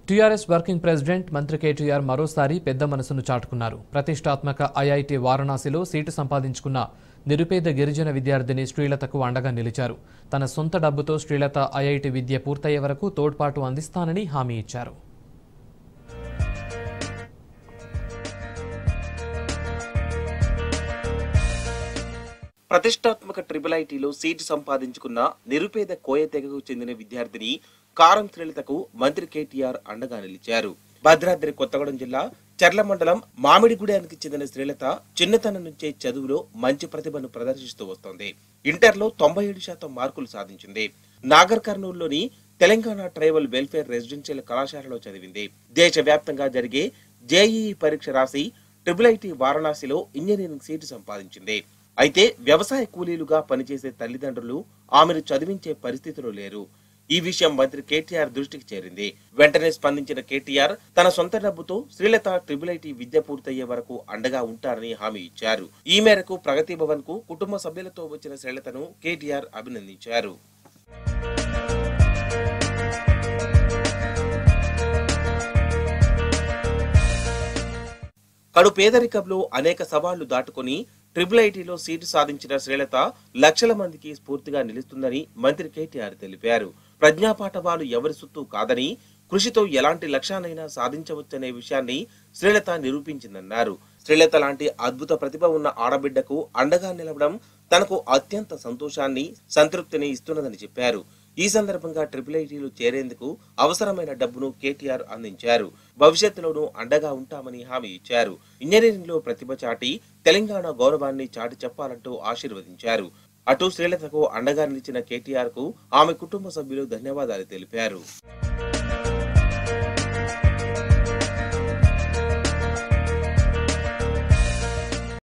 TRS working president మంత్రి కేటీఆర్ మరోసారి పెద్ద మనసును చాటుకున్నారు ప్రతిష్టాత్మక ఐఐటి వారణాసిలో సీటు సంపాదించుకున్న నిరుపేద గిరిజన విద్యార్థిని శ్రీలతకు అండగా నిలిచారు తన సొంత డబ్బుతో శ్రీలత ఐఐటి విద్య పూర్తయ్యే వరకు తోడ్పాటు అందిస్తానని హామీ ఇచ్చారు ప్రతిష్టాత్మక ట్రిపుల్ ఐటీలో సీటు సంపాదించుకున్న నిరుపేద కోయ తెగకు చెందిన విద్యార్థిని కారం శ్రీలతకు మంత్రి కేటీఆర్ అండగా నిలిచారు భద్రాద్రి కొత్తగూడెం జిల్లా చర్ల మండలం మామిడిగూడెనికి చెందిన శ్రీలత చిన్నతనం నుంచే చదువులో మంచి ప్రతిభను ప్రదర్శిస్తూ వస్తోంది ఇంటర్లో తొంభై ఏడు శాతం మార్కులు సాధించింది నాగర్ కర్నూలులోని తెలంగాణ ట్రైబల్ వెల్ఫేర్ రెసిడెన్షియల్ కళాశాలలో చదివింది దేశవ్యాప్తంగా జరిగే జేఈఈ పరీక్ష రాసి ట్రిపుల్ ఐటీ వారణాసిలో ఇంజనీరింగ్ సీటు సంపాదించింది అయితే వ్యవసాయ కూలీలుగా పనిచేసే తల్లిదండ్రులు ఆమెను చదివించే పరిస్థితిలో లేరు ఈ విషయం మంత్రి కేటీఆర్ దృష్టికి చేరింది వెంటనే స్పందించిన కేటీఆర్ తన సొంత డబ్బుతో శ్రీలత ట్రిపుల్ ఐటీ విద్య పూర్తయ్యే వరకు అండగా ఉంటారని హామీ ఇచ్చారు ఈ మేరకు ప్రగతి భవన్ కు కుటుంబ సభ్యులతో వచ్చిన శ్రీలతను కేటీఆర్ అభినందించారు కడు పేదరికంలో అనేక సవాళ్లు దాటుకొని ట్రిపుల్ ఐటీలో సీటు సాధించిన శ్రీలత లక్షల మందికి స్ఫూర్తిగా నిలుస్తుందని మంత్రి కేటీఆర్ తెలిపారు ప్రజ్ఞాపాఠవాలు ఎవరి సొత్తు కాదని కృషితో ఎలాంటి లక్ష్యాన్నైనా సాధించవచ్చనే విషయాన్ని శ్రీలత నిరూపించిందన్నారు శ్రీలత లాంటి అద్భుత ప్రతిభ ఉన్న ఆడబిడ్డకు అండగా నిలవడం తనకు అత్యంత సంతోషాన్ని సంతృప్తిని ఇస్తున్నదని చెప్పారు ఈ సందర్భంగా ట్రిపుల్ ఐటీలో చేరేందుకు అవసరమైన డబ్బును కేటీఆర్ అందించారు భవిష్యత్తులోనూ అండగా ఉంటామని హామీ ఇచ్చారు ఇంజనీరింగ్ లో ప్రతిభ చాటి తెలంగాణ గౌరవాన్ని చాటి చెప్పాలంటూ ఆశీర్వదించారు అటు శ్రీలతకు అండగా నిలిచిన కేటీఆర్ కు ఆమె కుటుంబ సభ్యులు ధన్యవాదాలు తెలిపారు